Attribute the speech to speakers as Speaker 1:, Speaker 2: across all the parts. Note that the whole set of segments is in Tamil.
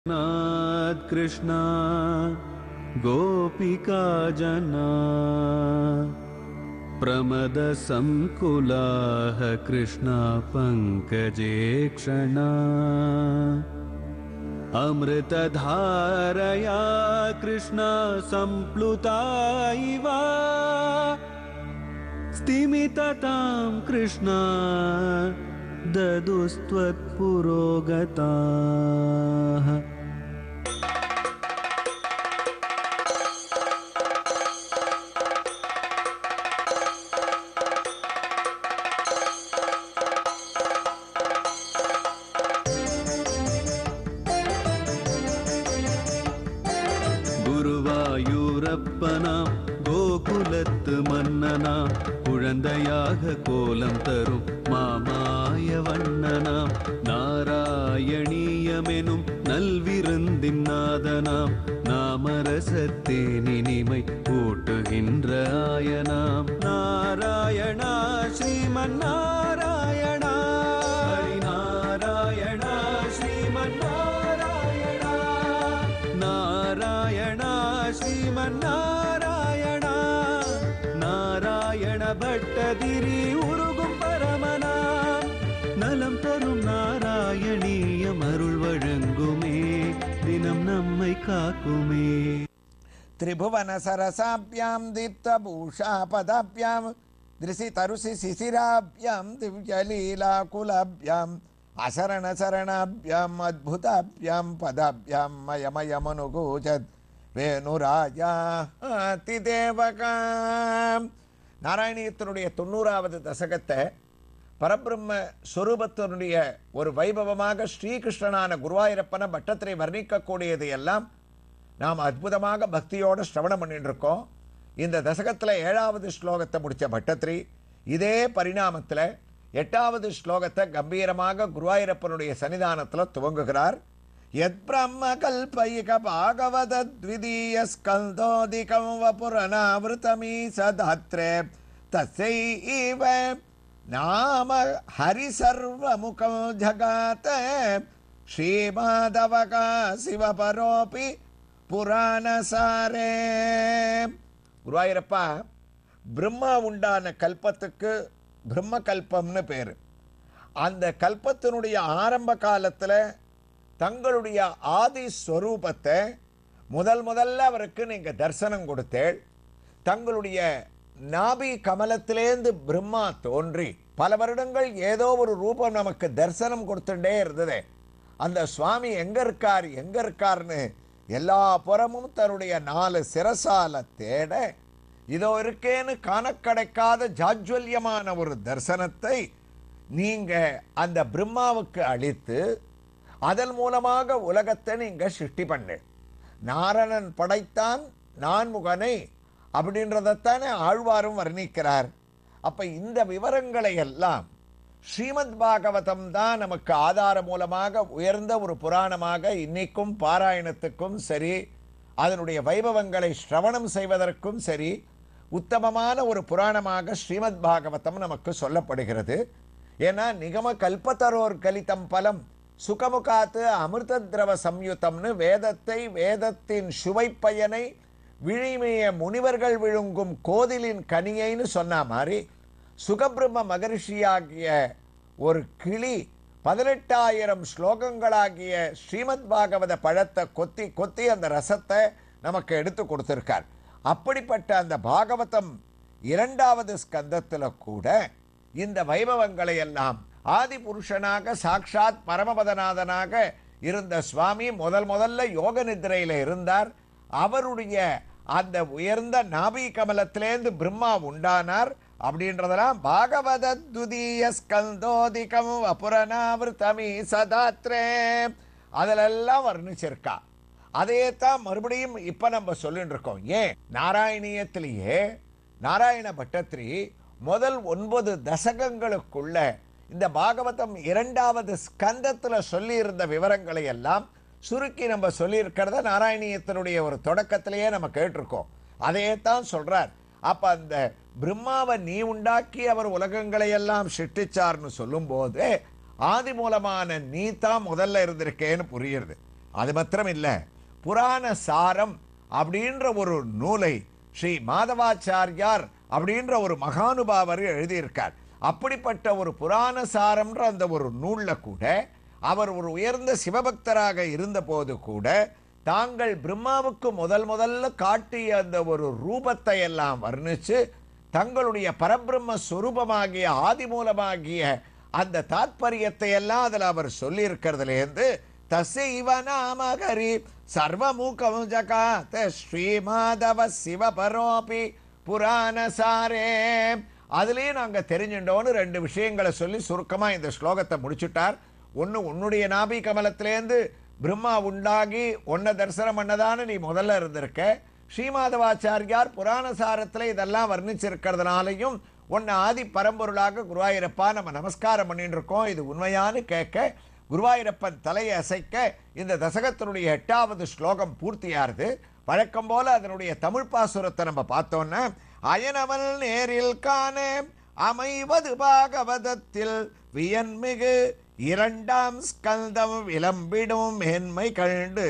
Speaker 1: नाथ कृष्णा गोपिका जना प्रमदसङ्कुलाः कृष्णा पङ्कजे क्षणा अमृतधारया कृष्णा सम्प्लुता इव स्तिमिततां कृष्णा ददुस्त्वत्पुरोगताः குருவாயூரப்பனாம் கோகுலத்து மன்னனாம் குழந்தையாக கோலம் தரும் மாமாய வண்ணனாம் நாராயணீயமெனும் நல்விருந்தின் நாதனாம் நாமரசத்தேனினிமை ஊட்டுகின்ற ஆயனாம் நாராயணா ஸ்ரீமன் நாராயணா ஹரி நாராயணா ஸ்ரீமன் நாராயணா நாராயணா ஸ்ரீமன் நாராயணா நாராயண பட்டதிரி உருகும் பரமனா நலம் தரும் நாராயணீயம் அருள் வழங்குமே தினம் நம்மை காக்குமே
Speaker 2: त्रिभुवन सरसाभ्यां दीप्तभूषापदाभ्यां दृशितरुषि शिशिराभ्यां दिव्यलीलाकुलाभ्याम् अशरणशरणाभ्याम् अद्भुताभ्यां पदाभ्यां मयमयमनुगोचत् வேணுராஜா அதிதேவகா நாராயணியத்தினுடைய தொண்ணூறாவது தசகத்தை பரபிரம்ம ஸ்வரூபத்தினுடைய ஒரு வைபவமாக ஸ்ரீகிருஷ்ணனான குருவாயூரப்பன பட்டத்திரை வர்ணிக்கக்கூடியது எல்லாம் நாம் அற்புதமாக பக்தியோடு ஸ்ரவணம் பண்ணிட்டு இருக்கோம் இந்த தசகத்தில் ஏழாவது ஸ்லோகத்தை முடித்த பட்டத்ரி இதே பரிணாமத்தில் எட்டாவது ஸ்லோகத்தை கம்பீரமாக குருவாயூரப்பனுடைய சன்னிதானத்தில் துவங்குகிறார் யத் பிரம்ம கல்பயிக பாகவத த்விதீய ஸ்கந்தோதிகம் வபுரனாவிருத்தமீ சதாத்ரே தசைவ நாம ஹரி சர்வமுகம் ஜகாத ஸ்ரீமாதவகா சிவபரோபி புராணசாரே குருவாயூரப்பா பிரம்மா உண்டான கல்பத்துக்கு பிரம்ம கல்பம்னு பேர் அந்த கல்பத்தினுடைய ஆரம்ப காலத்தில் தங்களுடைய ஆதி ஸ்வரூபத்தை முதல் முதல்ல அவருக்கு நீங்கள் தரிசனம் கொடுத்தேள் தங்களுடைய நாபி கமலத்திலேந்து பிரம்மா தோன்றி பல வருடங்கள் ஏதோ ஒரு ரூபம் நமக்கு தரிசனம் கொடுத்துட்டே இருந்தது அந்த சுவாமி எங்க இருக்கார் எங்க இருக்கார்னு எல்லா புறமும் தன்னுடைய நாலு சிரசால தேட இதோ இருக்கேன்னு காண கிடைக்காத ஜாஜ்வல்யமான ஒரு தரிசனத்தை நீங்க அந்த பிரம்மாவுக்கு அளித்து அதன் மூலமாக உலகத்தை நீங்க சிருஷ்டி பண்ணு நாரணன் படைத்தான் நான்முகனை அப்படின்றதைத்தானே ஆழ்வாரும் வர்ணிக்கிறார் அப்ப இந்த விவரங்களை எல்லாம் ஸ்ரீமத் பாகவதம் தான் நமக்கு ஆதார மூலமாக உயர்ந்த ஒரு புராணமாக இன்னைக்கும் பாராயணத்துக்கும் சரி அதனுடைய வைபவங்களை ஸ்ரவணம் செய்வதற்கும் சரி உத்தமமான ஒரு புராணமாக ஸ்ரீமத் பாகவதம் நமக்கு சொல்லப்படுகிறது ஏன்னா நிகம கல்பத்தரோர் கலிதம் பலம் சுகமுகாத்து அமிர்த திரவ சம்யுத்தம்னு வேதத்தை வேதத்தின் சுவை பயனை விழிமைய முனிவர்கள் விழுங்கும் கோதிலின் கனியைன்னு சொன்ன மாதிரி சுகபிரம்ம மகரிஷியாகிய ஒரு கிளி பதினெட்டாயிரம் ஸ்லோகங்களாகிய ஸ்ரீமத் பாகவத பழத்தை கொத்தி கொத்தி அந்த ரசத்தை நமக்கு எடுத்து கொடுத்திருக்கார் அப்படிப்பட்ட அந்த பாகவதம் இரண்டாவது ஸ்கந்தத்தில் கூட இந்த வைபவங்களை எல்லாம் ஆதி புருஷனாக சாக்ஷாத் பரமபதநாதனாக இருந்த சுவாமி முதல் முதல்ல யோக நிதிரையில் இருந்தார் அவருடைய அந்த உயர்ந்த நாபி கமலத்திலேருந்து பிரம்மா உண்டானார் அப்படின்றதெல்லாம் பாகவத துதிய ஸ்கந்தோதிகம் அபுரனாவிருத்தமி சதாத்ரே அதிலெல்லாம் வர்ணிச்சிருக்கா அதையே தான் மறுபடியும் இப்ப நம்ம சொல்லிட்டு இருக்கோம் ஏன் நாராயணியத்திலேயே நாராயண பட்டத்ரி முதல் ஒன்பது தசகங்களுக்குள்ள இந்த பாகவதம் இரண்டாவது ஸ்கந்தத்துல சொல்லி இருந்த விவரங்களை எல்லாம் சுருக்கி நம்ம சொல்லியிருக்கிறத நாராயணியத்தினுடைய ஒரு தொடக்கத்திலேயே நம்ம கேட்டிருக்கோம் அதையே தான் சொல்றார் அப்ப அந்த பிரம்மாவை நீ உண்டாக்கி அவர் உலகங்களை எல்லாம் சிருஷ்டிச்சார்னு சொல்லும்போது ஆதி மூலமான நீ தான் முதல்ல இருந்திருக்கேன்னு புரியுறது அது மாத்திரம் இல்லை புராண சாரம் அப்படின்ற ஒரு நூலை ஸ்ரீ மாதவாச்சாரியார் அப்படின்ற ஒரு மகானுபாவர் எழுதியிருக்கார் அப்படிப்பட்ட ஒரு புராண சாரம்ன்ற அந்த ஒரு நூலில் கூட அவர் ஒரு உயர்ந்த சிவபக்தராக இருந்தபோது கூட தாங்கள் பிரம்மாவுக்கு முதல் முதல்ல காட்டிய அந்த ஒரு ரூபத்தை எல்லாம் வர்ணிச்சு தங்களுடைய பரபிரம்ம ஸ்வரூபமாகிய ஆதிமூலமாகிய அந்த தாத்பரியத்தை எல்லாம் அதில் அவர் சொல்லியிருக்கிறதுலேருந்து தசைவ நாமகரி சர்வமுகம் ஜகாத ஸ்ரீமாதவ சிவபரோபி புராண சாரே அதுலேயும் நாங்கள் தெரிஞ்சுட்டோன்னு ரெண்டு விஷயங்களை சொல்லி சுருக்கமாக இந்த ஸ்லோகத்தை முடிச்சுட்டார் ஒன்று உன்னுடைய நாபி கமலத்திலேருந்து பிரம்மா உண்டாகி உன்னை தரிசனம் பண்ணதான்னு நீ முதல்ல இருந்திருக்க ஸ்ரீமாதவாச்சாரியார் புராண சாரத்தில் இதெல்லாம் வர்ணிச்சிருக்கிறதுனாலையும் உன்னை ஆதி பரம்பொருளாக குருவாயூரப்பா நம்ம நமஸ்காரம் பண்ணிட்டு இருக்கோம் இது உண்மையான்னு கேட்க குருவாயூரப்பன் தலையை அசைக்க இந்த தசகத்தினுடைய எட்டாவது ஸ்லோகம் பூர்த்தியாருது வழக்கம் போல அதனுடைய தமிழ் பாசுரத்தை நம்ம பார்த்தோன்னா அயனவன் நேரில் காண அமைவது பாகவதத்தில் வியன்மிகு இரண்டாம் ஸ்கந்தம் விளம்பிடும் மேன்மை கண்டு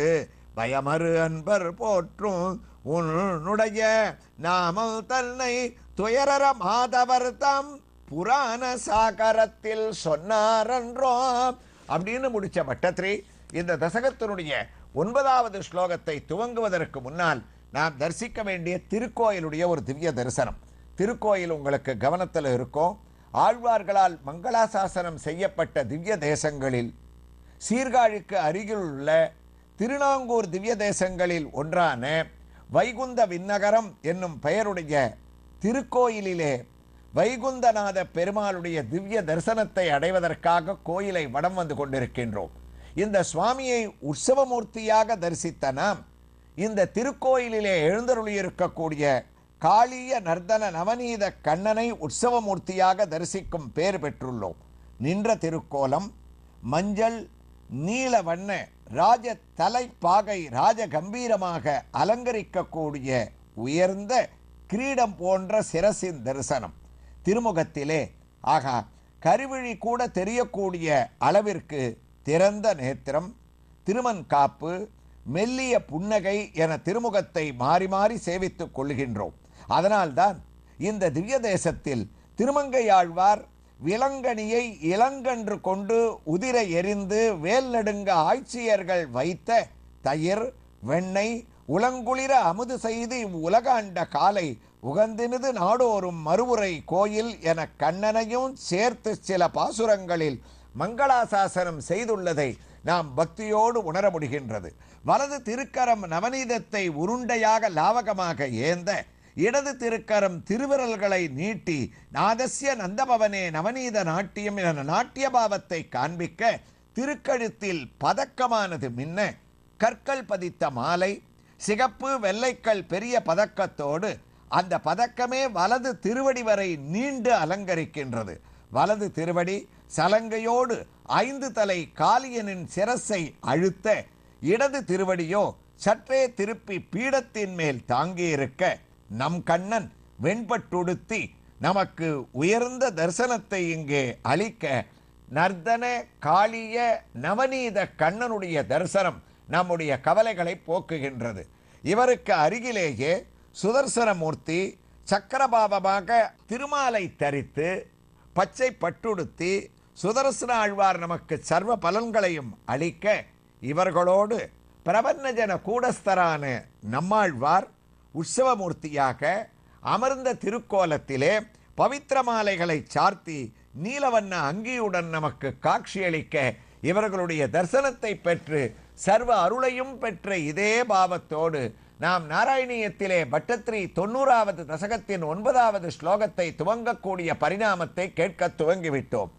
Speaker 2: பயமறு அன்பர் போற்றும் உன்னுடைய நாமல் தன்னை துயரற மாதவர் தாம் புராண சாகரத்தில் சொன்னாரன்றோ அப்படின்னு முடிச்ச பட்டத்ரி இந்த தசகத்தினுடைய ஒன்பதாவது ஸ்லோகத்தை துவங்குவதற்கு முன்னால் நாம் தரிசிக்க வேண்டிய திருக்கோயிலுடைய ஒரு திவ்ய தரிசனம் திருக்கோயில் உங்களுக்கு கவனத்தில் இருக்கும் ஆழ்வார்களால் மங்களாசாசனம் செய்யப்பட்ட திவ்ய தேசங்களில் சீர்காழிக்கு அருகில் உள்ள திருநாங்கூர் திவ்ய தேசங்களில் ஒன்றான வைகுந்த விண்ணகரம் என்னும் பெயருடைய திருக்கோயிலிலே வைகுந்தநாத பெருமாளுடைய திவ்ய தரிசனத்தை அடைவதற்காக கோயிலை வடம் வந்து கொண்டிருக்கின்றோம் இந்த சுவாமியை உற்சவமூர்த்தியாக தரிசித்த நாம் இந்த திருக்கோயிலிலே எழுந்தருளியிருக்கக்கூடிய காளிய நர்தன நவநீத கண்ணனை உற்சவமூர்த்தியாக தரிசிக்கும் பேர் பெற்றுள்ளோம் நின்ற திருக்கோலம் மஞ்சள் நீல வண்ண ராஜ தலைப்பாகை ராஜ கம்பீரமாக அலங்கரிக்கக்கூடிய உயர்ந்த கிரீடம் போன்ற சிரசின் தரிசனம் திருமுகத்திலே ஆகா கருவிழி கூட தெரியக்கூடிய அளவிற்கு திறந்த நேத்திரம் திருமன் காப்பு மெல்லிய புன்னகை என திருமுகத்தை மாறி மாறி சேவித்துக் கொள்கின்றோம் அதனால்தான் இந்த திவ்ய தேசத்தில் திருமங்கையாழ்வார் விலங்கணியை இளங்கன்று கொண்டு உதிர எரிந்து வேல் நடுங்க ஆட்சியர்கள் வைத்த தயிர் வெண்ணெய் உலங்குளிர அமுது செய்து உலகாண்ட காலை உகந்தினது நாடோறும் மறுவுரை கோயில் என கண்ணனையும் சேர்த்து சில பாசுரங்களில் மங்களாசாசனம் செய்துள்ளதை நாம் பக்தியோடு உணர முடிகின்றது வலது திருக்கரம் நவநீதத்தை உருண்டையாக லாவகமாக ஏந்த இடது திருக்கரம் திருவிரல்களை நீட்டி நாதஸ்ய நந்தபவனே நவநீத நாட்டியம் என நாட்டிய பாவத்தை காண்பிக்க திருக்கழுத்தில் பதக்கமானது மின்ன கற்கள் பதித்த மாலை சிகப்பு வெள்ளைக்கல் பெரிய பதக்கத்தோடு அந்த பதக்கமே வலது திருவடி வரை நீண்டு அலங்கரிக்கின்றது வலது திருவடி சலங்கையோடு ஐந்து தலை காளியனின் சிரசை அழுத்த இடது திருவடியோ சற்றே திருப்பி பீடத்தின் மேல் தாங்கியிருக்க நம் கண்ணன் வெண்பட்டுடுத்தி நமக்கு உயர்ந்த தரிசனத்தை இங்கே அளிக்க நர்தன காளிய நவநீத கண்ணனுடைய தரிசனம் நம்முடைய கவலைகளை போக்குகின்றது இவருக்கு அருகிலேயே சுதர்சனமூர்த்தி சக்கரபாவமாக திருமாலை தரித்து பச்சை பட்டுடுத்தி சுதர்சன ஆழ்வார் நமக்கு சர்வ பலன்களையும் அளிக்க இவர்களோடு பிரபன்னஜன கூடஸ்தரான நம்மாழ்வார் உற்சவமூர்த்தியாக அமர்ந்த திருக்கோலத்திலே பவித்திர மாலைகளை சார்த்தி நீலவண்ண அங்கியுடன் நமக்கு காட்சியளிக்க இவர்களுடைய தரிசனத்தை பெற்று சர்வ அருளையும் பெற்ற இதே பாவத்தோடு நாம் நாராயணியத்திலே பட்டத்ரி தொண்ணூறாவது தசகத்தின் ஒன்பதாவது ஸ்லோகத்தை துவங்கக்கூடிய பரிணாமத்தை கேட்க துவங்கிவிட்டோம்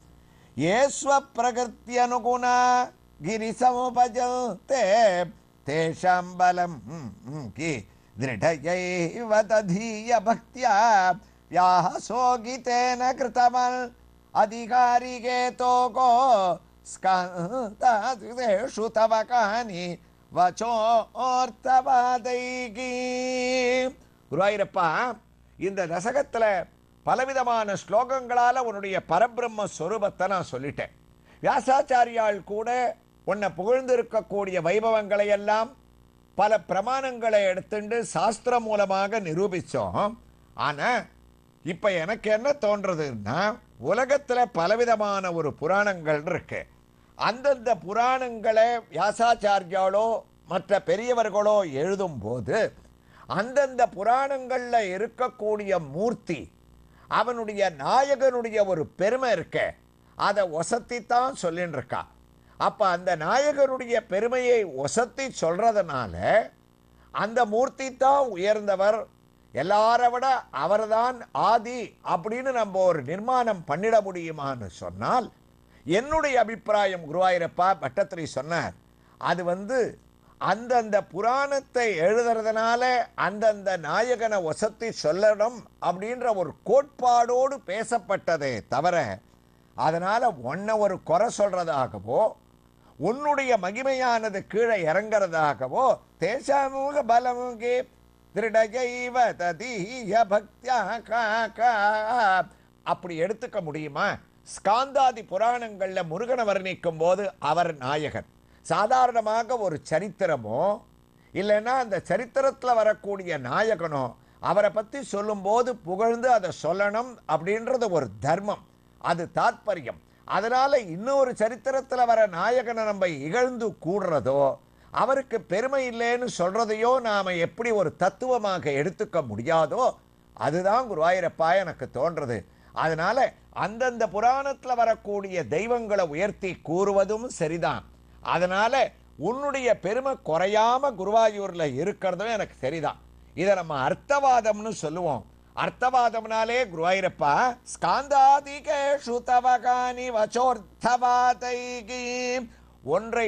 Speaker 2: ஏஸ்வ பிரகிருத்தியனுகுணா गिरिसमुपजन्ते तेषां बलं कि दृढयैव तधीय भक्त्या याः सोगितेन कृतमल् अधिकारिकेतो गो स्कन्देषु तव कानि வச்சோர்த்தவாதைகி குருவாயிரப்பா இந்த தசகத்தில் பலவிதமான ஸ்லோகங்களால் உன்னுடைய பரபிரம்ம ஸ்வரூபத்தை நான் சொல்லிட்டேன் வியாசாச்சாரியால் கூட உன்னை புகழ்ந்திருக்கக்கூடிய வைபவங்களை எல்லாம் பல பிரமாணங்களை எடுத்துண்டு சாஸ்திரம் மூலமாக நிரூபித்தோம் ஆனால் இப்போ எனக்கு என்ன தோன்றதுன்னா உலகத்தில் பலவிதமான ஒரு புராணங்கள் இருக்கு அந்தந்த புராணங்களை வியாசாச்சாரியாலோ மற்ற பெரியவர்களோ எழுதும்போது அந்தந்த புராணங்களில் இருக்கக்கூடிய மூர்த்தி அவனுடைய நாயகனுடைய ஒரு பெருமை இருக்க அதை ஒசத்தி தான் சொல்லின்னு இருக்கா அப்போ அந்த நாயகனுடைய பெருமையை ஒசத்தி சொல்றதுனால அந்த மூர்த்தி தான் உயர்ந்தவர் எல்லாரை விட அவர்தான் ஆதி அப்படின்னு நம்ம ஒரு நிர்மாணம் பண்ணிட முடியுமான்னு சொன்னால் என்னுடைய அபிப்பிராயம் குருவாயூரப்பா பட்டத்திரி சொன்னார் அது வந்து அந்தந்த புராணத்தை எழுதுறதுனால அந்தந்த நாயகனை ஒசத்தி சொல்லணும் அப்படின்ற ஒரு கோட்பாடோடு பேசப்பட்டதே தவிர அதனால ஒன்ன ஒரு குறை சொல்றதாகவோ உன்னுடைய மகிமையானது கீழே இறங்குறதாகவோ தேசாமுக பலமுகே திருடகைவ ததீய பக்தியா கா கா அப்படி எடுத்துக்க முடியுமா ஸ்காந்தாதி புராணங்கள்ல முருகனை வர்ணிக்கும் போது அவர் நாயகன் சாதாரணமாக ஒரு சரித்திரமோ இல்லைன்னா அந்த சரித்திரத்தில் வரக்கூடிய நாயகனோ அவரை பற்றி சொல்லும்போது புகழ்ந்து அதை சொல்லணும் அப்படின்றது ஒரு தர்மம் அது தாத்பரியம் அதனால இன்னொரு சரித்திரத்தில் வர நாயகனை நம்ம இகழ்ந்து கூடுறதோ அவருக்கு பெருமை இல்லைன்னு சொல்றதையோ நாம எப்படி ஒரு தத்துவமாக எடுத்துக்க முடியாதோ அதுதான் குருவாயூரப்பா எனக்கு தோன்றது அதனால அந்தந்த புராணத்தில் வரக்கூடிய தெய்வங்களை உயர்த்தி கூறுவதும் சரிதான் அதனால உன்னுடைய பெருமை குறையாம குருவாயூர்ல இருக்கிறதும் எனக்கு சரிதான் இதை நம்ம அர்த்தவாதம்னு சொல்லுவோம் அர்த்தவாதம்னாலே குருவாயூரப்பா ஸ்காந்தாதிகேஷு தவகானி வச்சோர்த்தவாதைகி ஒன்றை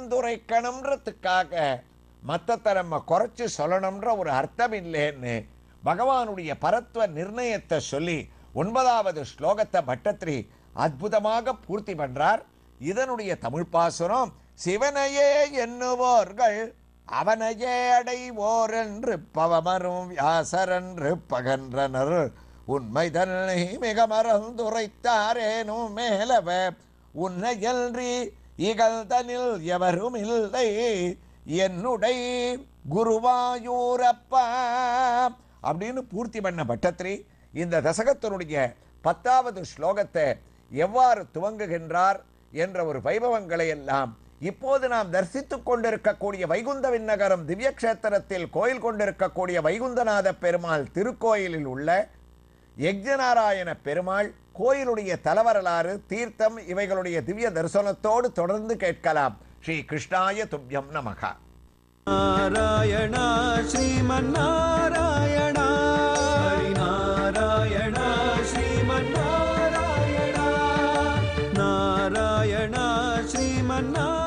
Speaker 2: புகழ்ந்துரைக்கணுன்றதுக்காக மத்தத்தை நம்ம குறைச்சு சொல்லணும்ன்ற ஒரு அர்த்தம் இல்லைன்னு பகவானுடைய பரத்துவ நிர்ணயத்தை சொல்லி ஒன்பதாவது ஸ்லோகத்தை பட்டத்திரி அற்புதமாக பூர்த்தி பண்றார் இதனுடைய தமிழ் பாசுரம் சிவனையே எண்ணுவோர்கள் அவனையே அடைவோர் என்று பவமரும் வியாசரென்று பகன்றனர் உண்மை தன்னை மிக மறந்துரைத்தாரேனும் மேலவ உன்னையன்றி இகழ்தனில் எவரும் இல்லை என்னுடைய குருவாயூரப்பா அப்படின்னு பூர்த்தி பண்ண பட்டத்திரி இந்த தசகத்தினுடைய பத்தாவது ஸ்லோகத்தை எவ்வாறு துவங்குகின்றார் என்ற ஒரு வைபவங்களை எல்லாம் இப்போது நாம் தரிசித்துக் கொண்டிருக்கக்கூடிய வைகுந்த விண்ணகரம் திவ்ய கஷேத்திரத்தில் கோயில் கொண்டிருக்கக்கூடிய வைகுந்தநாத பெருமாள் திருக்கோயிலில் உள்ள யக்ஞநாராயண பெருமாள் கோயிலுடைய தலவரலாறு தீர்த்தம் இவைகளுடைய திவ்ய தரிசனத்தோடு தொடர்ந்து கேட்கலாம் ஸ்ரீ கிருஷ்ணாய துப்யம் நமகா
Speaker 1: நாராயண ஸ்ரீமன்னாராயண ஹரிநாராயண ஸ்ரீமன்னாராயண நாராயண ஸ்ரீமன்னாராயண